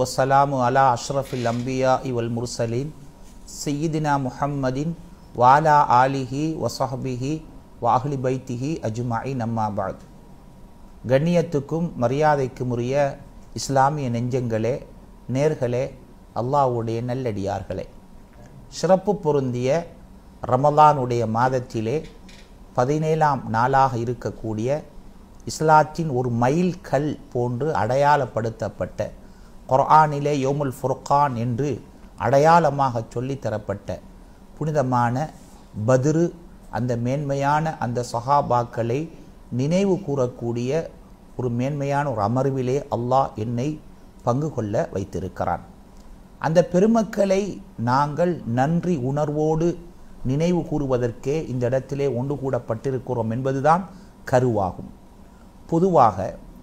வசலாமு அலா அஷ்ரஃபில் அம்பியா இவல் முர்சலீன் சையீதினா முஹம்மதின் வாலா ஆலிஹி வசஹபிஹி வாஹ்லி பைத்திஹி அஜ்மாயி நம்மாபாத் கண்ணியத்துக்கும் மரியாதைக்கும் உரிய இஸ்லாமிய நெஞ்சங்களே நேர்களே அல்லாஹ்வுடைய நல்லடியார்களே சிறப்பு பொருந்திய ரமலானுடைய மாதத்திலே பதினேழாம் நாளாக இருக்கக்கூடிய இஸ்லாத்தின் ஒரு மைல் கல் போன்று அடையாளப்படுத்தப்பட்ட குர்ஆனிலே யோமுல் ஃபுர்கான் என்று அடையாளமாக சொல்லித் தரப்பட்ட புனிதமான பத்ரு அந்த மேன்மையான அந்த சஹாபாக்களை நினைவு கூறக்கூடிய ஒரு மேன்மையான ஒரு அமர்விலே அல்லாஹ் என்னை பங்கு கொள்ள வைத்திருக்கிறான் அந்த பெருமக்களை நாங்கள் நன்றி உணர்வோடு நினைவு கூறுவதற்கே இந்த இடத்திலே ஒன்று கூடப்பட்டிருக்கிறோம் என்பதுதான் கருவாகும் பொதுவாக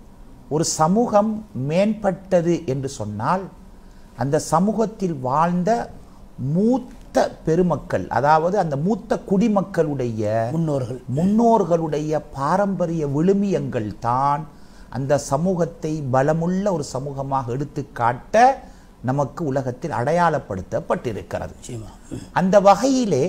ஒரு சமூகம் மேம்பட்டது என்று சொன்னால் அந்த சமூகத்தில் வாழ்ந்த மூத்த பெருமக்கள் அதாவது அந்த மூத்த குடிமக்களுடைய முன்னோர்கள் முன்னோர்களுடைய பாரம்பரிய விழுமியங்கள் தான் அந்த சமூகத்தை பலமுள்ள ஒரு சமூகமாக எடுத்து காட்ட நமக்கு உலகத்தில் அடையாளப்படுத்தப்பட்டிருக்கிறது நிச்சயமா அந்த வகையிலே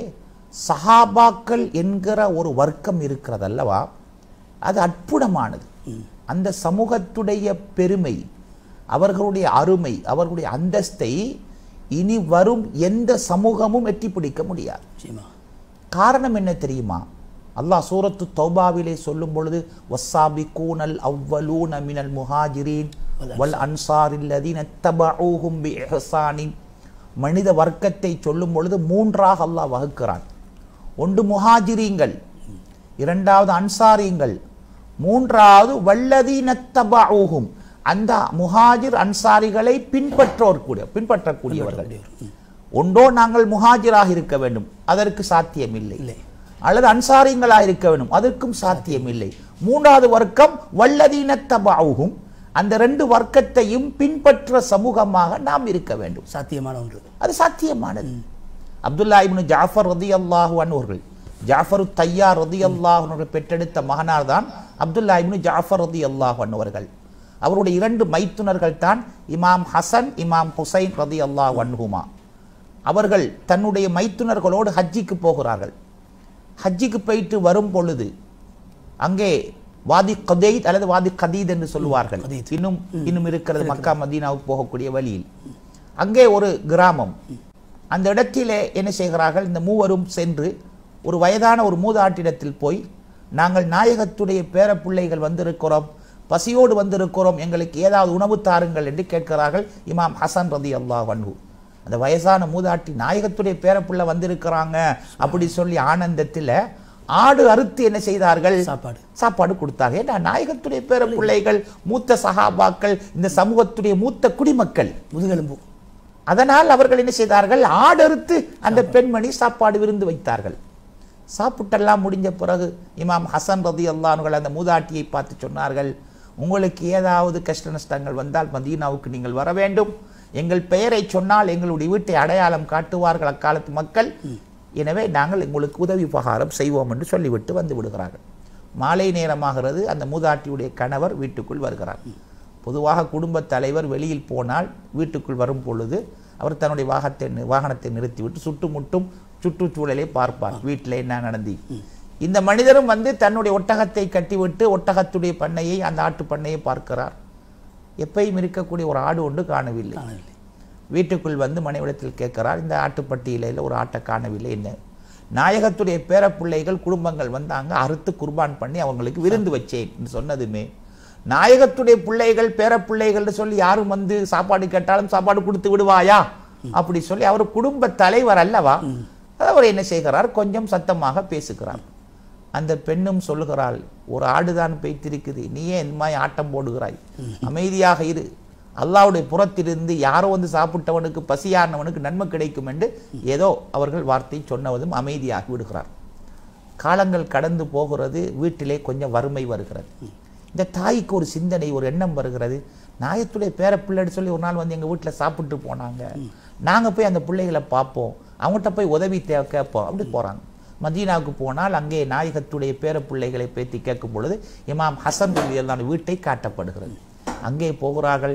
சஹாபாக்கள் என்கிற ஒரு வர்க்கம் இருக்கிறது அல்லவா அது அற்புதமானது அந்த சமூகத்துடைய பெருமை அவர்களுடைய அருமை அவர்களுடைய அந்தஸ்தை இனி வரும் எந்த சமூகமும் எட்டி பிடிக்க முடியாது நிச்சயமா காரணம் என்ன தெரியுமா அல்லாஹ் சூரத்து தௌபாவிலே சொல்லும் பொழுது வஸ்ஸாபிகூனல் அவ்வலூன மினல் முஹாஜிரீன் வல் அன்சாரில்லதீன தபஊஹும் பி இஹ்சானின் மனித வர்க்கத்தை சொல்லும் பொழுது மூன்றாக அல்லாஹ் வகுக்கிறான் ஒன்று முஹாஜிரீங்கள் இரண்டாவது அன்சாரிங்கள் மூன்றாவது வல்லதீன தபஊஹும் அந்த முஹாஜிர் அன்சாரிகளை பின்பற்றோர் கூட பின்பற்றக்கூடியவர்கள் ஒன்றோ நாங்கள் முஹாஜிராக இருக்க வேண்டும் அதற்கு சாத்தியமில்லை இல்லை. அல்லது அன்சாரிங்களாக இருக்க வேண்டும் அதற்கும் சாத்தியமில்லை மூன்றாவது வர்க்கம் வல்லதீனத்தபாவும் அந்த ரெண்டு வர்க்கத்தையும் பின்பற்ற சமூகமாக நாம் இருக்க வேண்டும் சாத்தியமான ஒன்று அது சாத்தியமானது அப்துல்லா இப்னு ஜாஃபர் ரதி அல்லாஹு அன்வர்கள் ஜாஃபரு தையார் ரதி அல்லாஹு பெற்றெடுத்த மகனார் தான் அப்துல்லா இப்னு ஜாஃபர் ரதி அல்லாஹு அன்வர்கள் அவருடைய இரண்டு மைத்துனர்கள் தான் இமாம் ஹசன் இமாம் ஹுசைன் ரதி அல்லாஹ் அன்ஹுமா அவர்கள் தன்னுடைய மைத்துனர்களோடு ஹஜ்ஜிக்கு போகிறார்கள் ஹஜ்ஜிக்கு போயிட்டு வரும் பொழுது அங்கே வாதி கதீத் அல்லது வாதி கதீத் என்று சொல்லுவார்கள் கதீத். இன்னும் இன்னும் இருக்கிறது மக்கா மதீனாவுக்கு போகக்கூடிய வழியில் அங்கே ஒரு கிராமம் அந்த இடத்திலே என்ன செய்கிறார்கள் இந்த மூவரும் சென்று ஒரு வயதான ஒரு மூதாட்டிடத்தில் போய் நாங்கள் நாயகத்துடைய பேர பிள்ளைகள் வந்திருக்கிறோம் பசியோடு வந்திருக்கிறோம் எங்களுக்கு ஏதாவது உணவு தாருங்கள் என்று கேட்கிறார்கள் இமாம் ஹசன் ரதி அல்லாஹ் வன்ஹு அந்த வயசான மூதாட்டி நாயகத்துடைய பேரப்புள்ள வந்திருக்கிறாங்க அப்படி சொல்லி ஆனந்தத்தில் ஆடு அறுத்து என்ன செய்தார்கள் சாப்பாடு சாப்பாடு கொடுத்தாங்க ஏன்னா நாயகத்துடைய பேர பிள்ளைகள் மூத்த சகாபாக்கள் இந்த சமூகத்துடைய மூத்த குடிமக்கள் முதுகெலும்பு அதனால் அவர்கள் என்ன செய்தார்கள் ஆடறுத்து அந்த பெண்மணி சாப்பாடு விருந்து வைத்தார்கள் சாப்பிட்டெல்லாம் முடிஞ்ச பிறகு இமாம் ஹசன் ரதி அல்லானுகள் அந்த மூதாட்டியை பார்த்து சொன்னார்கள் உங்களுக்கு ஏதாவது கஷ்ட நஷ்டங்கள் வந்தால் மதீனாவுக்கு நீங்கள் வர வேண்டும் எங்கள் பெயரை சொன்னால் எங்களுடைய வீட்டை அடையாளம் காட்டுவார்கள் அக்காலத்து மக்கள் எனவே நாங்கள் உங்களுக்கு உதவி உபகாரம் செய்வோம் என்று சொல்லிவிட்டு வந்து விடுகிறார்கள் மாலை நேரமாகிறது அந்த மூதாட்டியுடைய கணவர் வீட்டுக்குள் வருகிறார் பொதுவாக குடும்பத் தலைவர் வெளியில் போனால் வீட்டுக்குள் வரும் பொழுது அவர் தன்னுடைய வாகத்தை நி- வாகனத்தை நிறுத்திவிட்டு சுட்டுமுட்டும் சுற்றுச்சூழலை பார்ப்பார் வீட்டில் என்ன நடந்தி இந்த மனிதரும் வந்து தன்னுடைய ஒட்டகத்தை கட்டிவிட்டு ஒட்டகத்துடைய பண்ணையை அந்த ஆட்டு பண்ணையை பார்க்கிறார் எப்பயும் இருக்கக்கூடிய ஒரு ஆடு ஒன்று காணவில்லை காணவில்லை வீட்டுக்குள் வந்து மனைவிடத்தில் கேட்கிறார் இந்த ஆட்டுப்பட்டியலில் ஒரு ஆட்டை காணவில்லை என்ன நாயகத்துடைய பேரப்பிள்ளைகள் குடும்பங்கள் வந்தாங்க அறுத்து குர்பான் பண்ணி அவங்களுக்கு விருந்து வச்சேன் என்று சொன்னதுமே நாயகத்துடைய பிள்ளைகள் பேரப்பிள்ளைகள்னு சொல்லி யாரும் வந்து சாப்பாடு கேட்டாலும் சாப்பாடு கொடுத்து விடுவாயா அப்படி சொல்லி அவர் குடும்ப தலைவர் அல்லவா அவர் என்ன செய்கிறார் கொஞ்சம் சத்தமாக பேசுகிறார் அந்த பெண்ணும் சொல்லுகிறாள் ஒரு ஆடுதான் பெய்த்திருக்குது நீயே இந்த மாதிரி ஆட்டம் போடுகிறாய் அமைதியாக இரு அல்லாவுடைய புறத்திலிருந்து யாரோ வந்து சாப்பிட்டவனுக்கு பசியானவனுக்கு நன்மை கிடைக்கும் என்று ஏதோ அவர்கள் வார்த்தை சொன்னவதும் அமைதியாகி விடுகிறார் காலங்கள் கடந்து போகிறது வீட்டிலே கொஞ்சம் வறுமை வருகிறது இந்த தாய்க்கு ஒரு சிந்தனை ஒரு எண்ணம் வருகிறது நாயத்துடைய பேர பிள்ளைன்னு சொல்லி ஒரு நாள் வந்து எங்கள் வீட்டில் சாப்பிட்டு போனாங்க நாங்கள் போய் அந்த பிள்ளைகளை பார்ப்போம் அவங்ககிட்ட போய் உதவி தே கேட்போம் அப்படி போகிறாங்க மதீனாவுக்கு போனால் அங்கே நாயகத்துடைய பேர பிள்ளைகளை பேத்தி கேட்கும் பொழுது இமாம் ஹசன் ரலியல்லாஹு வீட்டை காட்டப்படுகிறது அங்கே போகிறார்கள்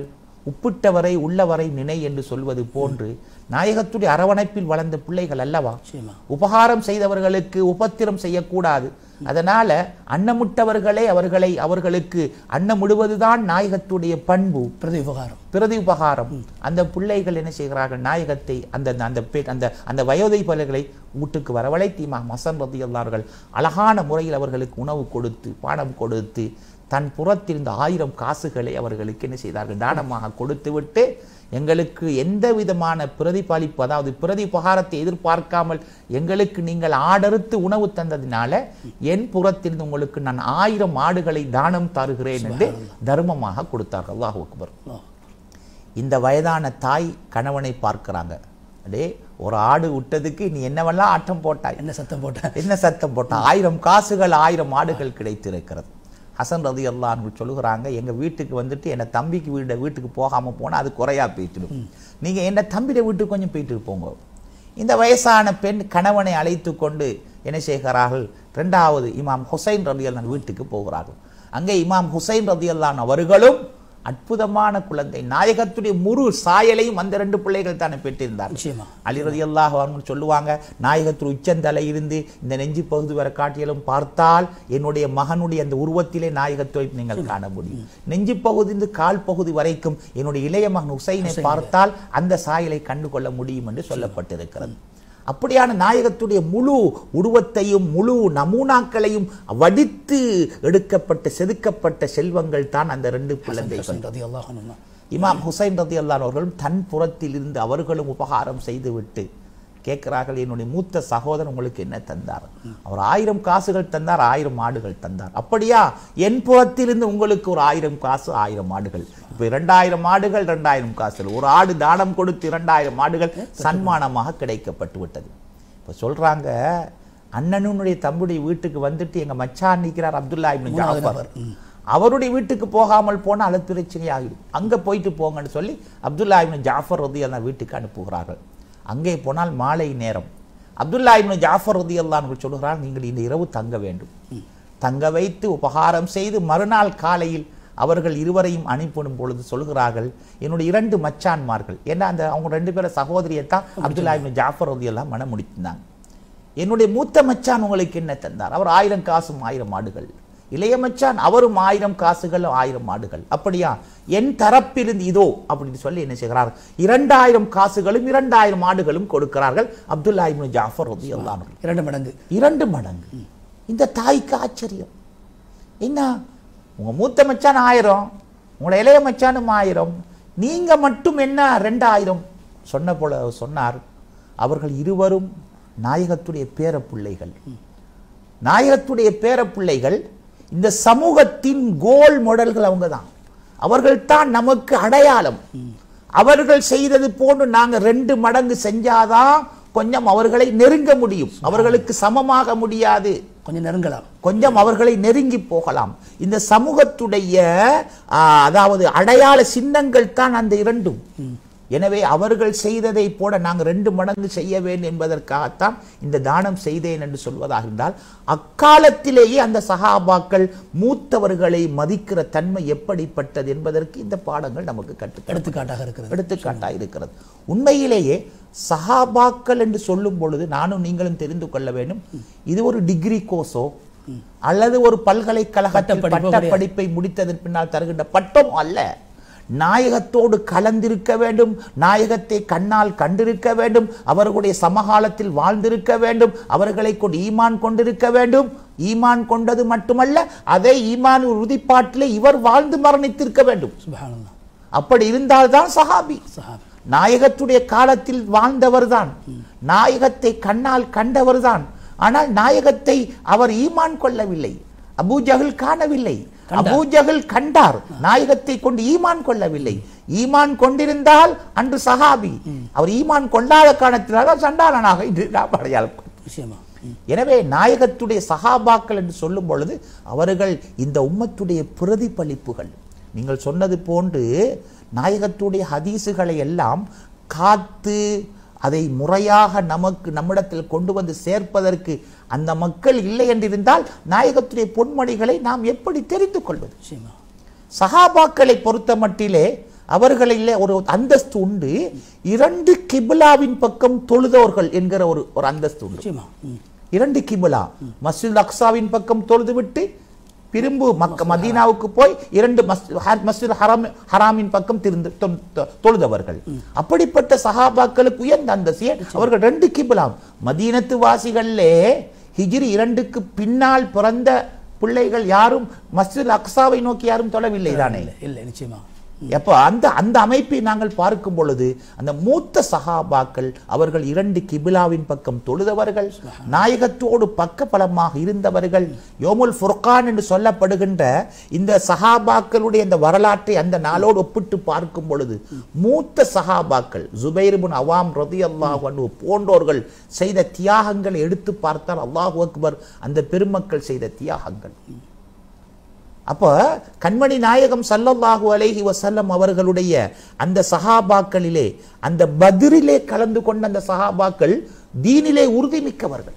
உப்பிட்டவரை உள்ளவரை நினை என்று சொல்வது போன்று நாயகத்துடைய அரவணைப்பில் வளர்ந்த பிள்ளைகள் அல்லவா நிச்சயமா உபகாரம் செய்தவர்களுக்கு உபத்திரம் செய்யக்கூடாது அதனால அன்னமுட்டவர்களே அவர்களை அவர்களுக்கு அன்னமிடுவதுதான் நாயகத்துடைய பண்பு பிரதி உபகாரம் பிரதி உபகாரம் அந்த பிள்ளைகள் என்ன செய்கிறார்கள் நாயகத்தை அந்த அந்த பெ- அந்த அந்த வயோதை பலர்களை வீட்டுக்கு வரவழைத்து இமாம் ஹசன் ரதி அல்லார்கள் அழகான முறையில் அவர்களுக்கு உணவு கொடுத்து பானம் கொடுத்து தன் புறத்திருந்த ஆயிரம் காசுகளை அவர்களுக்கு என்ன செய்தார்கள் தானமாக கொடுத்து விட்டு எங்களுக்கு எந்த விதமான பிரதிபலிப்பு அதாவது பிரதி உபகாரத்தை எதிர்பார்க்காமல் எங்களுக்கு நீங்கள் ஆடறுத்து உணவு தந்ததினால என் புறத்திலிருந்து உங்களுக்கு நான் ஆயிரம் ஆடுகளை தானம் தருகிறேன் என்று தர்மமாக கொடுத்தார்கள் அல்லாஹ் அக்பர் அல்லாஹ். இந்த வயதான தாய் கணவனை பார்க்கறாங்க அடே ஒரு ஆடு விட்டதுக்கு நீ என்னவெல்லாம் ஆட்டம் போட்டாய் என்ன சத்தம் போட்ட என்ன சத்தம் போட்டா ஆயிரம் காசுகள் ஆயிரம் ஆடுகள் கிடைத்திருக்கிறது ஹசன் ரதி அல்லான்னு சொல்லுகிறாங்க எங்க வீட்டுக்கு வந்துட்டு என்ன தம்பிக்கு வீட வீட்டுக்கு போகாம போனா அது குறையா போயிட்டுடும் நீங்க என்ன தம்பிட வீட்டுக்கு கொஞ்சம் போயிட்டு போங்க இந்த வயசான பெண் கணவனை அழைத்து கொண்டு என்ன செய்கிறார்கள் இரண்டாவது இமாம் ஹுசைன் ரதி அல்லான் வீட்டுக்கு போகிறார்கள் அங்கே இமாம் ஹுசைன் ரதி அல்லான் அவர்களும் அற்புதமான குழந்தை நாயகத்துடைய முழு சாயலையும் அந்த ரெண்டு பிள்ளைகள் தானே பெற்றிருந்தார்கள் நிச்சயமா அலி ரலியல்லாஹு அன்ஹு சொல்லுவாங்க நாயகத்தில் உச்சந்தலை இருந்து இந்த நெஞ்சு பகுதி வர காட்டிலும் பார்த்தால் என்னுடைய மகனுடைய அந்த உருவத்திலே நாயகத்தை நீங்கள் காண முடியும் நெஞ்சு பகுதிந்து கால் பகுதி வரைக்கும் என்னுடைய இளைய மகன் உசைனை பார்த்தால் அந்த சாயலை கண்டு கொள்ள முடியும் என்று சொல்லப்பட்டிருக்கிறது அப்படியான நாயகத்துடைய முழு உருவத்தையும் முழு நமூனாக்களையும் வடித்து எடுக்கப்பட்ட செதுக்கப்பட்ட செல்வங்கள் தான் அந்த ரெண்டு குழந்தைகள் ரதி அல்லாஹ் அன்ஹு. இமாம் ஹுசைன் ரதி அவர்களும் தன் புறத்தில் இருந்து அவர்களும் உபகாரம் செய்துவிட்டு கேட்கிறார்கள் என்னுடைய மூத்த சகோதரன் உங்களுக்கு என்ன தந்தார் அவர் ஆயிரம் காசுகள் தந்தார் ஆயிரம் ஆடுகள் தந்தார் அப்படியா என் புறத்திலிருந்து உங்களுக்கு ஒரு ஆயிரம் காசு ஆயிரம் ஆடுகள் இப்போ இரண்டாயிரம் ஆடுகள் இரண்டாயிரம் காசுகள் ஒரு ஆடு தானம் கொடுத்து இரண்டாயிரம் ஆடுகள் சன்மானமாக கிடைக்கப்பட்டு விட்டது இப்போ சொல்றாங்க அண்ணனுடைய தம்புடைய வீட்டுக்கு வந்துட்டு எங்க மச்சான் நிற்கிறார் அப்துல்லா இப்னு மூணாவது ஜாஃபர் நபர். ம். அவருடைய வீட்டுக்கு போகாமல் போனால் அது பிரச்சனை ஆகிடும் அங்க போயிட்டு போங்கன்னு சொல்லி அப்துல்லா இப்னு ஜாஃபர் ரதி அல்லா வீட்டுக்கு அனுப்புகிறார்கள் அங்கே போனால் மாலை நேரம் அப்துல்லா இப்னு ஜாஃபர் ரதி அல்லான்னு சொல்லுகிறார் நீங்கள் இந்த இரவு தங்க வேண்டும் தங்க வைத்து உபகாரம் செய்து மறுநாள் காலையில் அவர்கள் இருவரையும் அனுப்பிடும் பொழுது சொல்கிறார்கள் என்னுடைய இரண்டு மச்சான்மார்கள் ஏன்னா அந்த அவங்க ரெண்டு பேரும் சகோதரியை தான் அப்துல்லா இப்னு ஜாஃபர் ரதி எல்லாம் மனம் முடித்திருந்தாங்க என்னுடைய மூத்த மச்சான் உங்களுக்கு என்ன தந்தார் அவர் ஆயிரம் காசும் ஆயிரம் ஆடுகள் இளைய மச்சான் அவரும் ஆயிரம் காசுகள் ஆயிரம் ஆடுகள் அப்படியா என் தரப்பிலிருந்து இதோ அப்படின்னு சொல்லி என்ன செய்கிறார் இரண்டாயிரம் காசுகளும் இரண்டாயிரம் ஆடுகளும் கொடுக்கிறார்கள் அப்துல்லா இப்னு ஜாஃபர் ரதி இரண்டு மடங்கு இரண்டு மடங்கு இந்த தாய்க்கு ஆச்சரியம் என்ன உங்க மூத்த மச்சான் ஆயிரம் உங்களை இளைய மச்சானும் ஆயிரம் நீங்க மட்டும் என்ன ரெண்டாயிரம் சொன்ன போல சொன்னார் அவர்கள் இருவரும் நாயகத்துடைய பேர பிள்ளைகள் நாயகத்துடைய பேர பிள்ளைகள் இந்த சமூகத்தின் கோல் மாடல்கள் அவங்க தான் அவர்கள் தான் நமக்கு அடையாளம் அவர்கள் செய்தது போன்று நாங்க ரெண்டு மடங்கு செஞ்சாதான் கொஞ்சம் அவர்களை நெருங்க முடியும் அவர்களுக்கு சமமாக முடியாது கொஞ்சம் நெருங்கலாம் கொஞ்சம் அவர்களை நெருங்கி போகலாம் இந்த சமூகத்துடைய ஆ, அதாவது அடையாள சின்னங்கள் தான் அந்த இரண்டும் எனவே அவர்கள் செய்ததை போல நாங்கள் ரெண்டு மடங்கு செய்ய வேண்டும் என்பதற்காகத்தான் இந்த தானம் செய்தேன் என்று சொல்வதாக இருந்தால் அக்காலத்திலேயே அந்த சகாபாக்கள் மூத்தவர்களை மதிக்கிற தன்மை எப்படிப்பட்டது என்பதற்கு இந்த பாடங்கள் நமக்கு கற்றுத்தரும் எடுத்துக்காட்டாக இருக்கிறது எடுத்துக்காட்டாக இருக்கிறது உண்மையிலேயே சஹாபாக்கள் என்று சொல்லும் பொழுது நானும் நீங்களும் தெரிந்து கொள்ள வேண்டும் இது ஒரு டிகிரி கோர்ஸோ அல்லது ஒரு பல்கலைக்கழகத்தில் பட்டப்படிப்போ பட்ட படிப்பை முடித்ததன் பின்னால் தருகின்ற பட்டம் அல்ல நாயகத்தோடு கலந்திருக்க வேண்டும் நாயகத்தை கண்ணால் கண்டிருக்க வேண்டும் அவர்களுடைய சமகாலத்தில் வாழ்ந்திருக்க வேண்டும் அவர்களை கொண்டு ஈமான் கொண்டிருக்க வேண்டும் ஈமான் கொண்டது மட்டுமல்ல அதை ஈமான் உறுதிப்பாட்டிலே இவர் வாழ்ந்து மரணித்திருக்க வேண்டும் சுபஹானல்லாஹ் அப்படி இருந்தால்தான் சஹாபி சஹாபி நாயகத்துடைய காலத்தில் வாழ்ந்தவர்தான் நாயகத்தை கண்ணால் கண்டவர்தான் ஆனால் நாயகத்தை அவர் ஈமான் கொள்ளவில்லை அபூஜஹல் காணவில்லை அபூஜஹல் கண்டார் நாயகத்தை கொண்டு ஈமான் கொள்ளவில்லை ஈமான் கொண்டிருந்தால் அன்று சஹாபி அவர் ஈமான் கொள்ளாத காரணத்தினால சண்டாளனாக இன்று நாம் அடையாளம் நிச்சயமா ம். எனவே நாயகத்துடைய சகாபாக்கள் என்று சொல்லும் பொழுது அவர்கள் இந்த உம்மத்துடைய பிரதிபலிப்புகள் நீங்கள் சொன்னது போன்று நாயகத்துடைய ஹதீசுகளை எல்லாம் காத்து அதை முறையாக நமக்கு நம்மிடத்தில் கொண்டு வந்து சேர்ப்பதற்கு அந்த மக்கள் இல்லை என்றிருந்தால் நாயகத்துடைய பொன்மொழிகளை நாம் எப்படி தெரிந்து கொள்வது நிச்சயமா சஹாபாக்களை பொறுத்த மட்டிலே அவர்களில் ஒரு அந்தஸ்து உண்டு இரண்டு கிபிலாவின் பக்கம் தொழுதவர்கள் என்கிற ஒரு ஒரு அந்தஸ்து உண்டு நிச்சயமா ம். இரண்டு கிபிலா மஸ்ஜித் அக்ஸாவின் பக்கம் தொழுது விட்டு திரும்ப மக்க மதீனாவுக்கு போய் இரண்டு மஸ்- ஹ- மஸ்ஜித் ஹராம் ஹராமின் பக்கம் திருந்து தொ- தொ- தொழுதவர்கள் அப்படிப்பட்ட சஹாபாக்களுக்கு உயர்ந்த அந்த அவர்கள் ரெண்டு கிபிலாம் மதீனத்து வாசிகளிலே ஹிஜ்ரி இரண்டுக்கு பின்னால் பிறந்த பிள்ளைகள் யாரும் மஸ்ஜித் அக்ஸாவை நோக்கி யாரும் தொழவில்லை தானே இல்லை இல்லை நிச்சயமா எப்போ அந்த அந்த அமைப்பை நாங்கள் பார்க்கும் பொழுது அந்த மூத்த சஹாபாக்கள் அவர்கள் இரண்டு கிபிலாவின் பக்கம் தொழுதவர்கள் நாயகத்தோடு பக்கபலமாக இருந்தவர்கள் யோமுல் ஃபுர்கான் என்று சொல்லப்படுகின்ற இந்த சஹாபாக்களுடைய இந்த வரலாற்றை அந்த நாளோடு ஒப்பிட்டு பார்க்கும் பொழுது மூத்த சஹாபாக்கள் ஜுபைர் பின் அவாம் ரதி அல்லாஹ் போன்றோர்கள் செய்த தியாகங்களை எடுத்து பார்த்தால் அல்லாஹ் அக்பர் அந்த பெருமக்கள் செய்த தியாகங்கள் அப்போ கண்மணி நாயகம் சல்லல்லாஹு அலைஹி வஸல்லம் அவர்களுடைய அந்த சஹாபாக்களிலே அந்த பத்ரிலே கலந்து கொண்ட அந்த சஹாபாக்கள் தீனிலே உறுதி மிக்கவர்கள்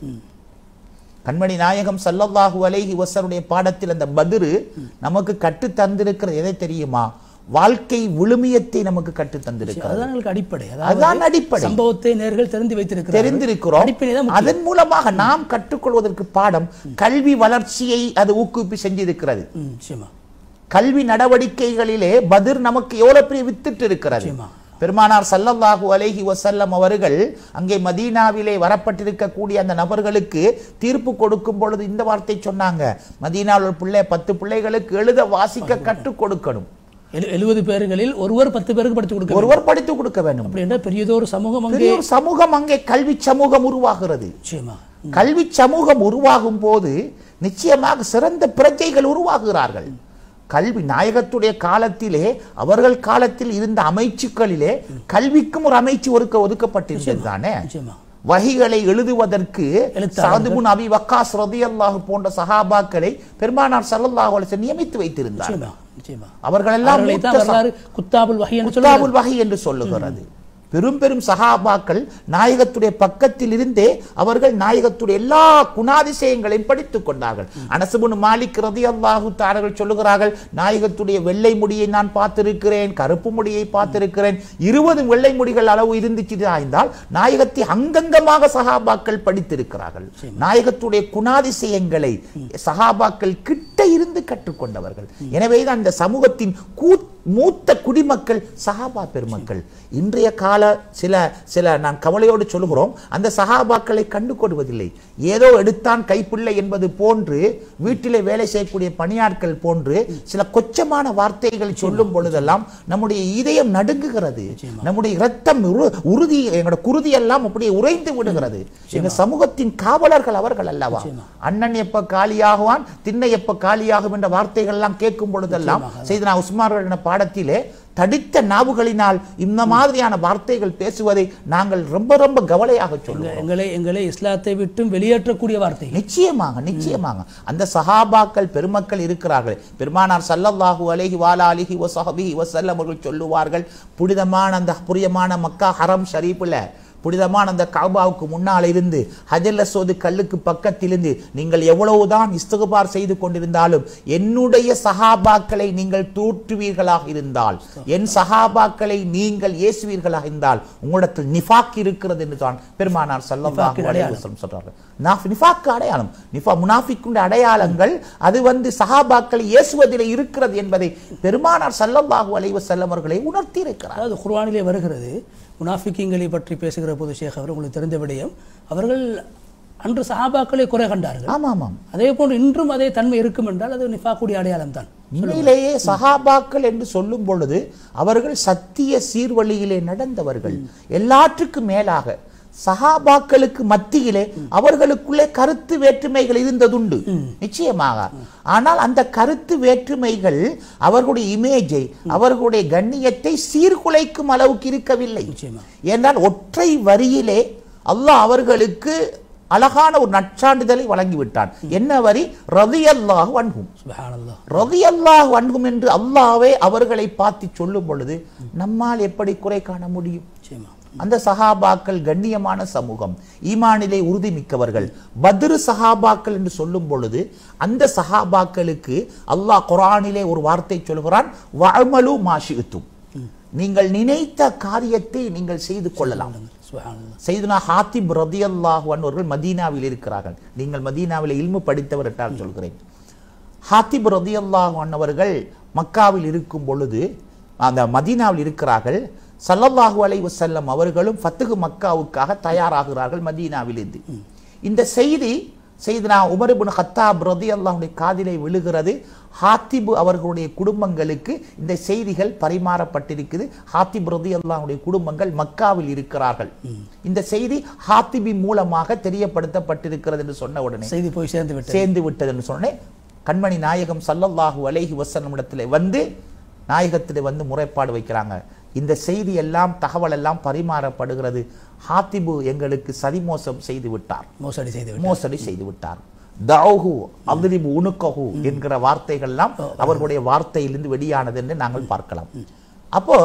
கண்மணி நாயகம் சல்லல்லாஹு அலைஹி வஸல்லுடைய பாடத்தில் அந்த பத்ரு நமக்கு கற்று தந்திருக்கிறது எதை தெரியுமா வாழ்க்கை விழுமியத்தை நமக்கு கற்று தந்திருக்கிறது அதுதான் எங்களுக்கு அடிப்படை அதுதான் அடிப்படை. சம்பவத்தை நேர்கள் தெரிந்து வைத்திருக்கிறார்கள் தெரிந்திருக்கிறோம் அடிப்படை தான் முக்கியம். அதன் மூலமாக நாம் கற்றுக்கொள்வதற்கு பாடம் கல்வி வளர்ச்சியை அது ஊக்குவிப்பு செஞ்சிருக்கிறது ம், நிச்சயமா கல்வி நடவடிக்கைகளிலே பதிர் நமக்கு எவ்வளவு பெரிய வித்துட்டு இருக்கிறது நிச்சயமா. பெருமானார் சல்லல்லாஹு அலைஹி வஸல்லம் அவர்கள் அங்கே மதீனாவிலே வரப்பட்டிருக்கக்கூடிய அந்த நபர்களுக்கு தீர்ப்பு கொடுக்கும் பொழுது இந்த வார்த்தை சொன்னாங்க மதீனாவில் உள்ள பிள்ளை பத்து பிள்ளைகளுக்கு எழுத வாசிக்க கற்றுக் கொடுக்கணும் எழு- எழுபது பேர்களில் ஒருவர் பத்து பேருக்கு படித்து கொடுக்க வேண்டும். ஒருவர் படித்து கொடுக்க வேண்டும் அப்படி என்றால் பெரியதொரு சமூகம் அங்கே பெரிய ஒரு சமூகம் அங்கே கல்வி சமூகம் உருவாகிறது நிச்சயமா கல்வி சமூகம் உருவாகும் போது நிச்சயமாக சிறந்த பிரஜைகள் உருவாகிறார்கள் கல்வி நாயகத்துடைய காலத்திலே அவர்கள் காலத்தில் இருந்த அமைச்சுக்களிலே கல்விக்கும் ஒரு அமைச்சு ஒதுக்க ஒதுக்கப்பட்டிருந்தது தானே நிச்சயமா வகிகளை எழுதுவதற்கு எழுத்தாளர்கள். சாதுபுன் அபி வக்காஸ் ரதியல்லாஹு போன்ற சஹாபாக்களை பெருமானார் ஸல்லல்லாஹு அலைஹி வஸல்லம் நியமித்து வைத்திருந்தார் நிச்சயமா நிச்சயமா அவர்களெல்லாம் அவர்களை தான் மூத்த ச- வரலாறு குத்தாபுல் வகை என்று சொல்லுவாங்க குத்தாபுல் வகை என்று சொல்லுகிறது பெரும் பெரும் சஹாபாக்கள் நாயகத்துடைய பக்கத்தில் இருந்தே அவர்கள் நாயகத்துடைய எல்லா குணாதிசயங்களையும் படித்துக் கொண்டார்கள் அனசுபுன் மாலிக் ரதி அல்லாஹு தாரர்கள் சொல்லுகிறார்கள் நாயகத்துடைய வெள்ளை முடியை நான் பார்த்திருக்கிறேன் கருப்பு முடியை பார்த்திருக்கிறேன் இருபது வெள்ளை முடிகள் அளவு இருந்துச்சு ஆய்ந்தால் நாயகத்தை அங்கங்கமாக சஹாபாக்கள் படித்திருக்கிறார்கள் நாயகத்துடைய குணாதிசயங்களை சஹாபாக்கள் கிட்ட இருந்து கற்றுக்கொண்டவர்கள் எனவே தான் இந்த சமூகத்தின் கூத் மூத்த குடிமக்கள் சஹாபா பெருமக்கள் இன்றைய கால சில சில நான் கவலையோடு சொல்லுகிறோம் அந்த சஹாபாக்களை கண்டு கொள்வதில்லை ஏதோ எடுத்தான் கைப்பிள்ளை என்பது போன்று வீட்டிலே வேலை செய்யக்கூடிய பணியாட்கள் போன்று சில கொச்சமான வார்த்தைகளை சொல்லும் பொழுதெல்லாம் நம்முடைய இதயம் நடுங்குகிறது நம்முடைய இரத்தம் உரு- உறுதி எங்களோட குருதி எல்லாம் அப்படியே உறைந்து விடுகிறது எங்க சமூகத்தின் காவலர்கள் அவர்கள் அல்லவா அண்ணன் எப்ப காலியாகுவான் திண்ணை எப்ப காலியாகும் என்ற வார்த்தைகள் எல்லாம் கேட்கும் பொழுதெல்லாம் செய்தனா உஸ்மான் பாடத்திலே தடித்த நாவுகளினால் இந்த மாதிரியான வார்த்தைகள் பேசுவதை நாங்கள் ரொம்ப ரொம்ப கவலையாக சொல்லுவோம் எங்க- எங்களை எங்களை இஸ்லாத்தை விட்டும் வெளியேற்றக்கூடிய வார்த்தை நிச்சயமாக நிச்சயமாக அந்த சஹாபாக்கள் பெருமக்கள் இருக்கிறார்கள் பெருமானார் ஸல்லல்லாஹு அலைஹி வாலா அலிஹி வஸஹபிஹி வஸல்லம் அவர்கள் சொல்லுவார்கள் புனிதமான அந்த புரியமான மக்கா ஹரம் ஷரீஃபில் புனிதமான அந்த காபாவுக்கு முன்னால் இருந்து ஹஜல் அஸ்வது கல்லுக்கு பக்கத்திலிருந்து நீங்கள் எவ்வளவுதான் இஸ்திகுபார் செய்து கொண்டிருந்தாலும் என்னுடைய சஹாபாக்களை நீங்கள் தூற்றுவீர்களாக இருந்தால் என் சஹாபாக்களை நீங்கள் ஏசுவீர்களாக இருந்தால் உங்களிடத்தில் நிஃபாக் இருக்கிறது என்று தான் பெருமானார் ஸல்லல்லாஹு நிஃபாக்கின் அலைஹி அடையாளம். வஸல்லம் சொல்றார்கள் நாஃப்- நிஃபாக்கு அடையாளம் நிஃபா முனாஃபிக்குடைய அடையாளங்கள் அது வந்து சஹாபாக்களை இயேசுவதில் இருக்கிறது என்பதை பெருமானார் ஸல்லல்லாஹு அலைஹி வஸல்லம் அவர்களை உணர்த்தி இருக்கிறார் அதாவது குர்ஆனிலே வருகிறது முனாஃபிக்கீங்களை பற்றி பேசுகிற போது ஷேக் அவர் உங்களுக்கு தெரிந்த விடயம் அவர்கள் அன்று சஹாபாக்களை குறை கண்டார்கள் ஆமாம் ஆமாம் அதே போன்று இன்றும் அதே தன்மை இருக்கும் என்றால் அது நிஃபாக்குடைய அடையாளம் தான் உண்மையிலேயே சஹாபாக்கள் என்று சொல்லும் பொழுது அவர்கள் சத்திய சீர்வழியிலே நடந்தவர்கள் எல்லாற்றுக்கும் மேலாக சஹாபாக்களுக்கு மத்தியிலே அவர்களுக்குள்ளே கருத்து வேற்றுமைகள் இருந்ததுண்டு நிச்சயமாக ஆனால் அந்த கருத்து வேற்றுமைகள் அவர்களுடைய இமேஜை அவர்களுடைய கண்ணியத்தை சீர்குலைக்கும் அளவுக்கு இருக்கவில்லை நிச்சயமா ஏனால் ஒற்றை வரியிலே அல்லாஹ் அவர்களுக்கு அழகான ஒரு நற்சான்றிதழை வழங்கிவிட்டான் என்ன வரி ரதியல்லாஹு அன்ஹும் சுபஹானல்லாஹ் ரதியல்லாஹு அன்ஹும் என்று அல்லாஹ்வே அவர்களை பார்த்து சொல்லும் பொழுது நம்மால் எப்படி குறை காண முடியும் நிச்சயமா அந்த சஹாபாக்கள் கண்ணியமான சமூகம் ஈமானிலே உறுதி மிக்கவர்கள் பத்ரு சஹாபாக்கள் என்று சொல்லும் பொழுது அந்த சஹாபாக்களுக்கு அல்லாஹ் குர்ஆனிலே ஒரு வார்த்தை சொல்கிறான் வஅமலு மாஷித்தும் நீங்கள் நினைத்த காரியத்தை நீங்கள் செய்து கொள்ளலாம் சுப்ஹானல்லாஹ். செய்துனா ஹாத்திப் ரதியல்லாஹு அவர்கள் மதீனாவில் இருக்கிறார்கள் நீங்கள் மதீனாவில் இல்மு படித்தவர் என்றால் சொல்கிறேன் ஹாத்திப் ரதியல்லாஹு அவர்கள் மக்காவில் இருக்கும் பொழுது அந்த மதீனாவில் இருக்கிறார்கள் ஸல்லல்லாஹு அலைஹி வஸல்லம் அவர்களும் ஃபத்துகு மக்காவுக்காக தயாராகிறார்கள் மதீனாவிலிருந்து இந்த செய்தி செய்தனா உமர் இப்னு ஹத்தாப் ரதியல்லாஹுடைய காதிலே விழுகிறது ஹாத்திப் அவர்களுடைய குடும்பங்களுக்கு இந்த செய்திகள் பரிமாறப்பட்டிருக்குது ஹாத்திப் ரதியல்லாஹுடைய குடும்பங்கள் மக்காவில் இருக்கிறார்கள் இந்த செய்தி ஹாத்திபின் மூலமாக தெரியப்படுத்தப்பட்டிருக்கிறது என்று சொன்ன உடனே செய்தி போய் சேர்ந்து விட்டது சேர்ந்து விட்டது என்று சொன்னேன் கண்மணி நாயகம் ஸல்லல்லாஹு அலைஹி வஸல்லம் இடத்துல வந்து நாயகத்திலே வந்து முறைப்பாடு வைக்கிறாங்க இந்த செய்தி எல்லாம் தகவல் எல்லாம் பரிமாறப்படுகிறது ஹாத்திபு எங்களுக்கு சதிமோசம் செய்து விட்டார் மோசடி செய்து விட்டது மோசடி செய்து விட்டார் தௌஹு அத்ரிபு உனுக்கஹு என்கிற வார்த்தைகள்லாம் அவர்களுடைய வார்த்தையிலிருந்து வெளியானது என்று நாங்கள் பார்க்கலாம் அப்போ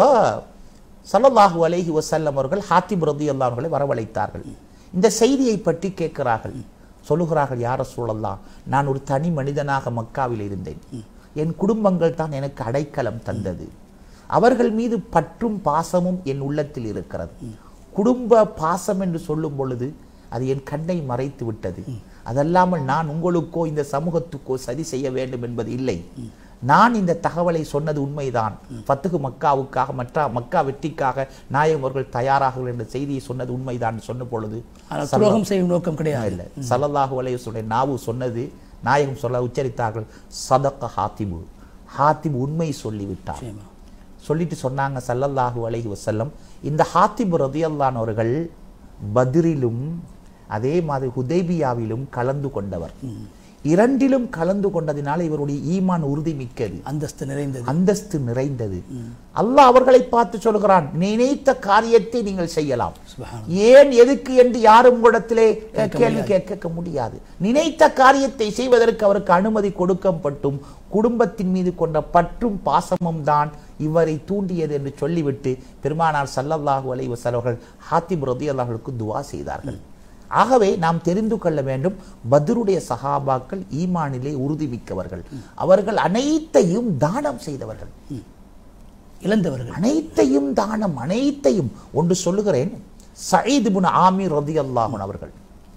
ஸல்லல்லாஹு அலைஹி வஸல்லம் அவர்கள் ஹாத்திப் ரலியல்லாஹு அவர்களை வரவழைத்தார்கள் இந்த செய்தியை பற்றி கேட்கிறார்கள் சொல்லுகிறார்கள் யார சூழல்லாம் நான் ஒரு தனி மனிதனாக மக்காவில் இருந்தேன் என் குடும்பங்கள் தான் எனக்கு அடைக்கலம் தந்தது அவர்கள் மீது பற்றும் பாசமும் என் உள்ளத்தில் இருக்கிறது குடும்ப பாசம் என்று சொல்லும் பொழுது அது என் கண்ணை மறைத்து விட்டது அதல்லாமல் நான் உங்களுக்கோ இந்த சமூகத்துக்கோ சதி செய்ய வேண்டும் என்பது இல்லை நான் இந்த தகவலை சொன்னது உண்மைதான் பத்துகு மக்காவுக்காக மற்ற மக்கா வெற்றிக்காக நாயகம் அவர்கள் தயாராக என்ற செய்தியை சொன்னது உண்மைதான் சொன்ன பொழுது ஆனால் துரோகம் செய்யும் நோக்கம் கிடையாது இல்லை சல்லல்லாஹு அலைஹி வஸல்லம் நாவு சொன்னது நாயகம் சொல்ல உச்சரித்தார்கள் சதக்க ஹாத்திபு ஹாத்திப் உண்மை சொல்லிவிட்டார் நிச்சயமா. சொல்லிட்டு சொன்னாங்க சல்லல்லாஹு அலைஹி வஸல்லம் இந்த ஹாத்திப் ரதியல்லான் அவர்கள் பத்ரிலும் அதே மாதிரி ஹுதைபியாவிலும் கலந்து கொண்டவர் இரண்டிலும் கலந்து கொண்டதினால இவருடைய ஈமான் உறுதி மிக்கது அந்தஸ்து நிறைந்தது அந்தஸ்து நிறைந்தது அல்லாஹ் அவர்களை பார்த்து சொல்கிறான் நினைத்த காரியத்தை நீங்கள் செய்யலாம் சுப்ஹான் ஏன் எதுக்கு என்று யாரும் உங்களிடத்திலே அஹ், கேள்வி கேட்க முடியாது நினைத்த காரியத்தை செய்வதற்கு அவருக்கு அனுமதி கொடுக்கப்பட்டும் குடும்பத்தின் மீது கொண்ட பற்றும் பாசமும் தான் இவரை தூண்டியது என்று சொல்லிவிட்டு பெருமானார் ஸல்லல்லாஹு அலைஹி வஸல்லம் அவர்கள் ஹாத்திப் ரதியல்லாஹுக்கு துவா செய்தார்கள் ஆகவே நாம் தெரிந்து கொள்ள வேண்டும் பத்ருடைய சஹாபாக்கள் ஈமானிலே உறுதிமிக்கவர்கள் அவர்கள் அனைத்தையும் தானம் செய்தவர்கள் இழந்தவர்கள் அனைத்தையும் தானம் அனைத்தையும் ஒன்று சொல்லுகிறேன் சயீத் புன் ஆமீர் ரதி அவர்கள்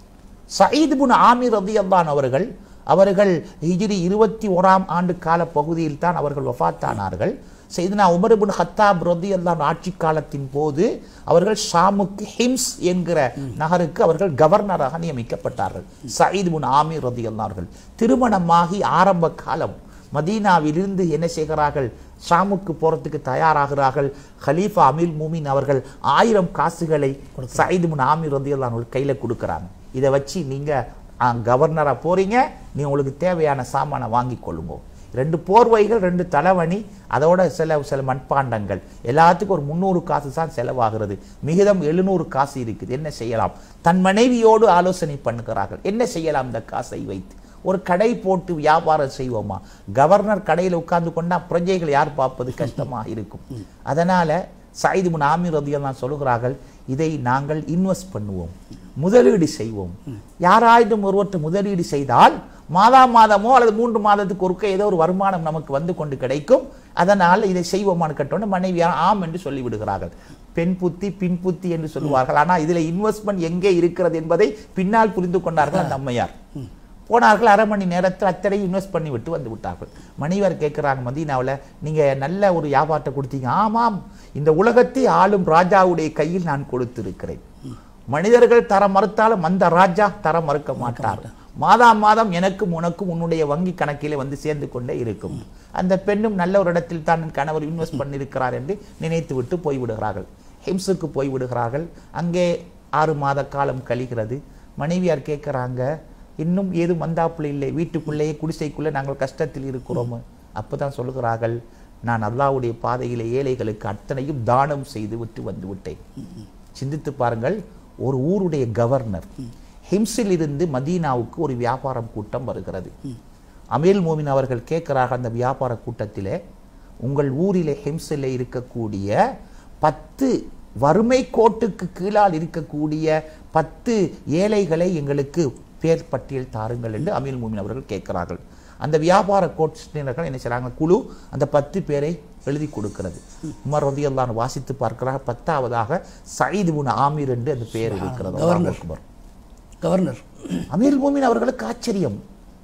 சயீத் புன் ஆமீர் ரதி அவர்கள் அவர்கள் ஹிஜ்ரி இருபத்தி ஓராம் ஆண்டு கால பகுதியில் தான் அவர்கள் வஃபாத்தானார்கள் செய்தனா உமர் பின் ஹத்தாப் ரதி ஆட்சி காலத்தின் போது அவர்கள் ஷாமுக்கு ஹிம்ஸ் என்கிற நகருக்கு அவர்கள் கவர்னராக நியமிக்கப்பட்டார்கள் சயீத் புன் ஆமீர் ரதி அவர்கள் திருமணமாகி ஆரம்ப காலம் மதீனாவிலிருந்து என்ன செய்கிறார்கள் ஷாமுக்கு போறதுக்கு தயாராகிறார்கள் ஹலீஃபா அமீர் மூமின் அவர்கள் ஆயிரம் காசுகளை சயீத் முன் ஆமீர் ரதியல்லாஹு அவர்கள் கையில கொடுக்கறாங்க இதை வச்சு நீங்க ஆ, கவர்னரா போறீங்க நீ உங்களுக்கு தேவையான சாமானை வாங்கி கொள்ளுங்க ரெண்டு போர்வைகள் ரெண்டு தலைவணி அதோட சில சில மண்பாண்டங்கள் எல்லாத்துக்கும் ஒரு முந்நூறு காசு தான் செலவாகிறது மிகுதம் எழுநூறு காசு இருக்குது என்ன செய்யலாம் தன் மனைவியோடு ஆலோசனை பண்ணுகிறார்கள் என்ன செய்யலாம் இந்த காசை வைத்து ஒரு கடை போட்டு வியாபாரம் செய்வோமா கவர்னர் கடையில் உட்கார்ந்து கொண்டா பிரஜைகள் யார் பார்ப்பது கஷ்டமாக இருக்கும் அதனால சாயிது முன் ஆமீர் ரதியெல்லாம் சொல்லுகிறார்கள் இதை நாங்கள் இன்வெஸ்ட் பண்ணுவோம் முதலீடு செய்வோம் யாராயிடும் ஒருவற்றை முதலீடு செய்தால் மாதா மாதமோ அல்லது மூன்று மாதத்துக்கு ஒருக்க ஏதோ ஒரு வருமானம் நமக்கு வந்து கொண்டு கிடைக்கும் அதனால் இதை செய்வோமான்னு கேட்டோன்னு மனைவி ஆம் என்று சொல்லிவிடுகிறார்கள் பெண் புத்தி பின் புத்தி என்று சொல்லுவார்கள் ஆனால் இதுல இன்வெஸ்ட்மெண்ட் எங்கே இருக்கிறது என்பதை பின்னால் புரிந்து கொண்டார்கள் அந்த அம்மையார் போனார்கள் அரை மணி நேரத்தில் அத்தனை இன்வெஸ்ட் பண்ணி விட்டு வந்து விட்டார்கள் மணிவர் கேட்குறாங்க மதீனாவில் நீங்க நல்ல ஒரு வியாபாரத்தை கொடுத்தீங்க ஆமாம் இந்த உலகத்தை ஆளும் ராஜாவுடைய கையில் நான் கொடுத்திருக்கிறேன் மனிதர்கள் தர மறுத்தாலும் அந்த ராஜா தர மறுக்க மாட்டார் மாதா மாதம் எனக்கும் உனக்கும் உன்னுடைய வங்கி கணக்கிலே வந்து சேர்ந்து கொண்டே இருக்கும் அந்த பெண்ணும் நல்ல ஒரு இடத்தில் தான் என் கணவர் இன்வெஸ்ட் பண்ணியிருக்கிறார் என்று நினைத்து விட்டு போய்விடுகிறார்கள் ஹிம்ஸுக்கு போய்விடுகிறார்கள் அங்கே ஆறு மாத காலம் கழிகிறது மனைவியார் கேட்குறாங்க இன்னும் ஏதும் வந்தாப்புல இல்லை வீட்டுக்குள்ளேயே குடிசைக்குள்ளே நாங்கள் கஷ்டத்தில் இருக்கிறோம் அப்பதான் சொல்லுகிறார்கள் நான் அல்லாஹ்வுடைய பாதையிலே ஏழைகளுக்கு அத்தனையும் தானம் செய்து விட்டு வந்து விட்டேன் சிந்தித்து பாருங்கள் ஒரு ஊருடைய கவர்னர் ஹிம்ஸில் இருந்து மதீனாவுக்கு ஒரு வியாபாரம் கூட்டம் வருகிறது அமீல் மோமின் அவர்கள் கேட்கிறார்கள் அந்த வியாபார கூட்டத்திலே உங்கள் ஊரிலே ஹிம்ஸிலே இருக்கக்கூடிய பத்து வறுமை கோட்டுக்கு கீழால் இருக்கக்கூடிய பத்து ஏழைகளை எங்களுக்கு பேர் பட்டியல் தாருங்கள் என்று அமீல் மோமின் அவர்கள் கேட்கிறார்கள் அந்த வியாபார கோட்சினர்கள் என்ன செய்றாங்க குழு அந்த பத்து பேரை எழுதி கொடுக்கிறது உமர் ரதியல்லான் வாசித்து பார்க்கிறார் பத்தாவதாக சயீது புன் ஆமீர் என்று அந்த பெயர் இருக்கிறது அல்லாஹ் அக்பர் கவர்னர் அமீர் மூமின் அவர்களுக்கு ஆச்சரியம்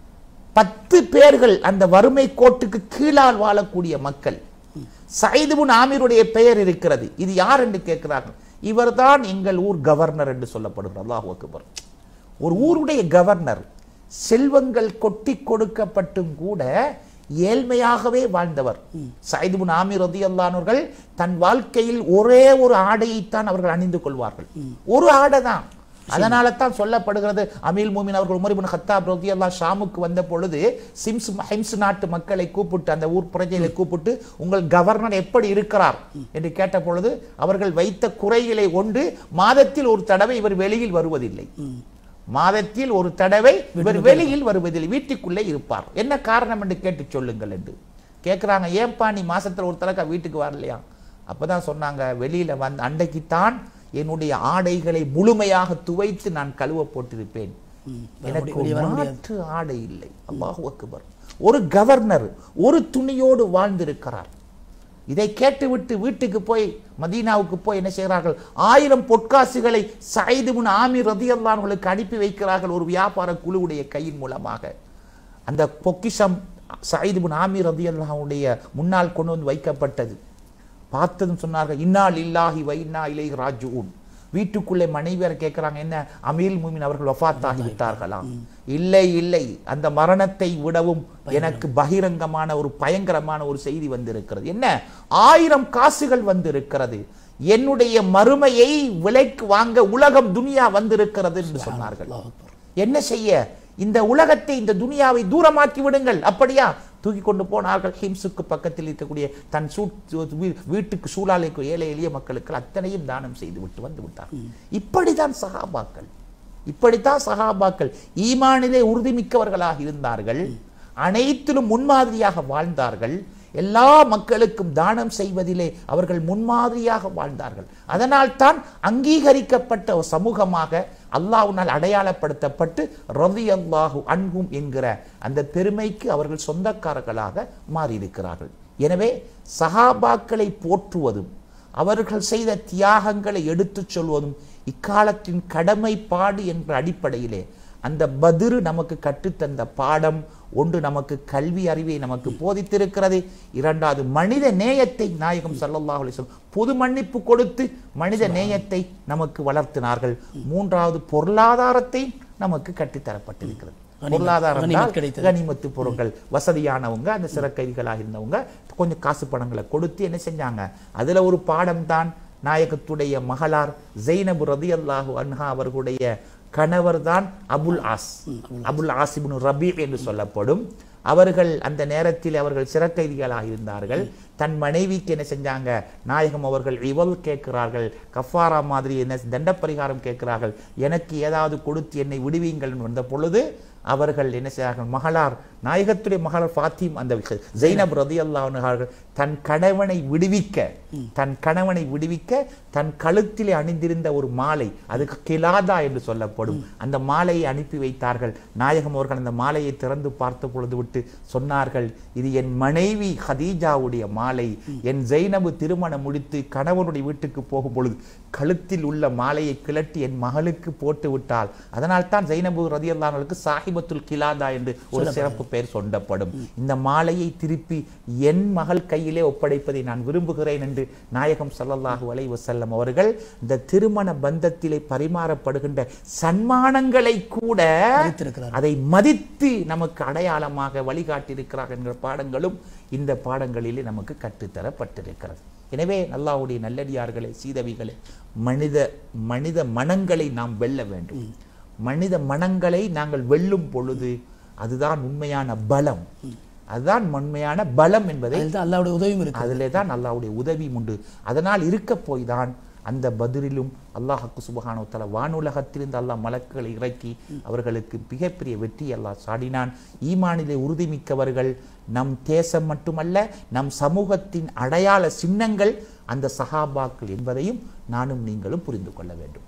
பத்து பேர்கள் அந்த வறுமை கோட்டுக்கு கீழால் வாழக்கூடிய மக்கள் சயீது புன் ஆமீருடைய பெயர் இருக்கிறது இது யார் என்று கேட்கிறார்கள் இவர்தான் எங்கள் ஊர் கவர்னர் என்று சொல்லப்படுகிறார் அல்லாஹ் அக்பர் ஒரு ஊருடைய கவர்னர் செல்வங்கள் கொட்டி கொடுக்கப்பட்டும் கூட ஏழ்மையாகவே வாழ்ந்தவர் சைது பின் ஆமீர் ரதியல்லானவர்கள் தன் வாழ்க்கையில் ஒரே ஒரு ஆடையைத்தான் அவர்கள் அணிந்து கொள்வார்கள் ஒரு ஆடை தான் அதனால தான் சொல்லப்படுகிறது அமீல் மூமின் அவர்கள் உமர் இப்னு ஹத்தாப் ரதியல்லாஹ் ஷாமுக்கு வந்த பொழுது சிம்ஸ் ஹிம்ஸ் நாட்டு மக்களை கூப்பிட்டு அந்த ஊர் பிரஜைகளை கூப்பிட்டு உங்கள் கவர்னர் எப்படி இருக்கிறார் என்று கேட்ட பொழுது அவர்கள் வைத்த குறைகளை ஒன்று மாதத்தில் ஒரு தடவை இவர் வெளியில் வருவதில்லை மாதத்தில் ஒரு தடவை இவர் வெளியில் வருவதில்லை வீட்டுக்குள்ளே இருப்பார் என்ன காரணம் என்று கேட்டு சொல்லுங்கள் என்று கேட்குறாங்க ஏன்பா நீ மாசத்துல ஒரு தடவை வீட்டுக்கு வரலையா அப்பதான் சொன்னாங்க வெளியில வந்து அன்றைக்குத்தான் என்னுடைய ஆடைகளை முழுமையாக துவைத்து நான் கழுவ போட்டிருப்பேன் எனக்கு ஒரு மாற்று ஆடை இல்லை அல்லாஹு அக்பர் ஒரு கவர்னர் ஒரு துணியோடு வாழ்ந்திருக்கிறார் இதை கேட்டுவிட்டு வீட்டுக்கு போய் மதீனாவுக்கு போய் என்ன செய்கிறார்கள் ஆயிரம் பொற்காசுகளை சைது முன் ஆமீர் ரதியல்லான்களுக்கு அனுப்பி வைக்கிறார்கள் ஒரு வியாபார குழுவுடைய கையின் மூலமாக அந்த பொக்கிஷம் சைது முன் ஆமீர் ரதியல்லாவுடைய முன்னால் கொண்டு வந்து வைக்கப்பட்டது பார்த்ததும் சொன்னார்கள் இன்னால் இல்லாஹி வைன்னா இலை ராஜூன் வீட்டுக்குள்ளே மனைவியர் கேட்கிறாங்க என்ன அமீல் மூமின் அவர்கள் வஃபாத்தாகி விட்டார்களாம் இல்லை இல்லை அந்த மரணத்தை விடவும் எனக்கு பகிரங்கமான ஒரு பயங்கரமான ஒரு செய்தி வந்திருக்கிறது என்ன ஆயிரம் காசுகள் வந்திருக்கிறது என்னுடைய மறுமையை விலைக்கு வாங்க உலகம் துனியா வந்திருக்கிறது என்று சொன்னார்கள் அல்லாஹ் அக்பர் என்ன செய்ய இந்த உலகத்தை இந்த துனியாவை தூரமாக்கி விடுங்கள் அப்படியா தூக்கி கொண்டு போனார்கள் ஹிம்ஸுக்கு பக்கத்தில் இருக்கக்கூடிய தன் சூ வீ- வீட்டுக்கு சூழலைக்கு ஏழை எளிய மக்களுக்கு அத்தனையும் தானம் செய்து விட்டு வந்து விட்டார் இப்படிதான் சஹாபாக்கள் இப்படித்தான் சஹாபாக்கள் ஈமானிலே உறுதிமிக்கவர்களாக இருந்தார்கள் அனைத்திலும் முன்மாதிரியாக வாழ்ந்தார்கள் எல்லா மக்களுக்கும் தானம் செய்வதிலே அவர்கள் முன்மாதிரியாக வாழ்ந்தார்கள் அதனால் தான் அங்கீகரிக்கப்பட்ட ஒரு சமூகமாக அல்லாஹ்வினால் அடையாளப்படுத்தப்பட்டு ரதி அல்லாஹு அன்கும் என்கிற அந்த பெருமைக்கு அவர்கள் சொந்தக்காரர்களாக மாறியிருக்கிறார்கள் எனவே சஹாபாக்களை போற்றுவதும் அவர்கள் செய்த தியாகங்களை எடுத்துச் சொல்வதும் இக்காலத்தின் கடமைப்பாடு என்ற அடிப்படையிலே அந்த பதிரு நமக்கு கற்றுத்தந்த பாடம் ஒன்று நமக்கு கல்வி அறிவை நமக்கு போதித்திருக்கிறது இரண்டாவது மனித நேயத்தை நாயகம் ஸல்லல்லாஹு அலைஹி வஸல்லம் பொது மன்னிப்பு கொடுத்து மனித நேயத்தை நமக்கு வளர்த்தினார்கள் மூன்றாவது பொருளாதாரத்தை நமக்கு கட்டித்தரப்பட்டிருக்கிறது பொருளாதாரம் கனிமத் தான் கிடைத்தது. கனிமத்து பொருட்கள் வசதியானவங்க அந்த சிறக்கைதிகளாக இருந்தவங்க கொஞ்சம் காசு பணங்களை கொடுத்து என்ன செஞ்சாங்க அதுல ஒரு பாடம் தான் நாயகத்துடைய மகளார் ஜெய்னபு ரதியல்லாஹு அன்ஹா அவர்களுடைய கணவர் தான் அபுல் ஆஸ் அபுல் ஆசிபுன் ரபீ என்று சொல்லப்படும் அவர்கள் அந்த நேரத்தில் அவர்கள் சிறக்கைதிகளாக இருந்தார்கள் தன் மனைவிக்கு என்ன செஞ்சாங்க நாயகம் அவர்கள் இவல் கேட்கிறார்கள் கஃபாரா மாதிரி என்ன தண்டப்பரிகாரம் கேட்கிறார்கள் எனக்கு ஏதாவது கொடுத்து என்னை விடுவீங்கள் வந்த பொழுது அவர்கள் என்ன செய்தார்கள் மகளார் நாயகத்துடைய மகளார் ஃபாத்திம் அந்த ஜெய்னப் ரதி அவர்கள் தன் கணவனை விடுவிக்க தன் கணவனை விடுவிக்க தன் கழுத்திலே அணிந்திருந்த ஒரு மாலை அதுக்கு கிலாதா என்று சொல்லப்படும் அந்த மாலையை அனுப்பி வைத்தார்கள் நாயகம் அவர்கள் அந்த மாலையை திறந்து பார்த்த பொழுது விட்டு சொன்னார்கள் இது என் மனைவி ஹதீஜாவுடைய மாலை என் ஜெய்னபு திருமணம் முடித்து கணவனுடைய வீட்டுக்கு போகும் பொழுது கழுத்தில் உள்ள மாலையை கிளட்டி என் மகளுக்கு போட்டு விட்டாள் அதனால் தான் ஜெய்னபு ரதியல்லாங்களுக்கு சாஹிபத்துல் கிலாதா என்று ஒரு சிறப்பு பெயர் சொல்லப்படும் இந்த மாலையை திருப்பி என் மகள் கையிலே ஒப்படைப்பதை நான் விரும்புகிறேன் என்று நாயகம் ஸல்லல்லாஹு அலைஹி வஸல்லம் அவர்கள் இந்த திருமண பந்தத்திலே பரிமாறப்படுகின்ற சன்மானங்களை கூட மதித்திருக்கிறார். அதை மதித்து நமக்கு அடையாளமாக வழிகாட்டியிருக்கிறார் என்கிற பாடங்களும் இந்த பாடங்களிலே நமக்கு கற்றுத்தரப்பட்டிருக்கிறது எனவே அல்லாஹ்வுடைய நல்லடியார்களே சீதவிகளே மனித மனித மனங்களை நாம் வெல்ல வேண்டும் மனித மனங்களை நாங்கள் வெல்லும் பொழுது அதுதான் உண்மையான பலம் அதுதான் உண்மையான பலம் என்பதை அதில் தான் அல்லாவுடைய உதவியும் இருக்கு அதிலே தான் அல்லாஹ்வுடைய உதவி உண்டு அதனால் இருக்க போய் தான் அந்த பதிரிலும் அல்லாஹ்க்கு சுபஹானஹு தஆலா வானுலகத்திலிருந்து அல்லாஹ் மலக்குகளை இறக்கி அவர்களுக்கு மிகப்பெரிய வெற்றி அல்லாஹ் சாடினான் ஈமானிலே உறுதிமிக்கவர்கள் நம் தேசம் மட்டுமல்ல நம் சமூகத்தின் அடையாள சின்னங்கள் அந்த சஹாபாக்கள் என்பதையும் நானும் நீங்களும் புரிந்து கொள்ள வேண்டும்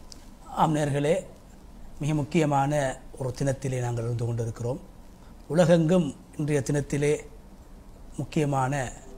ஆம் நேர்களே மிக முக்கியமான ஒரு தினத்திலே நாங்கள் இருந்து கொண்டிருக்கிறோம் உலகெங்கும் இன்றைய தினத்திலே முக்கியமான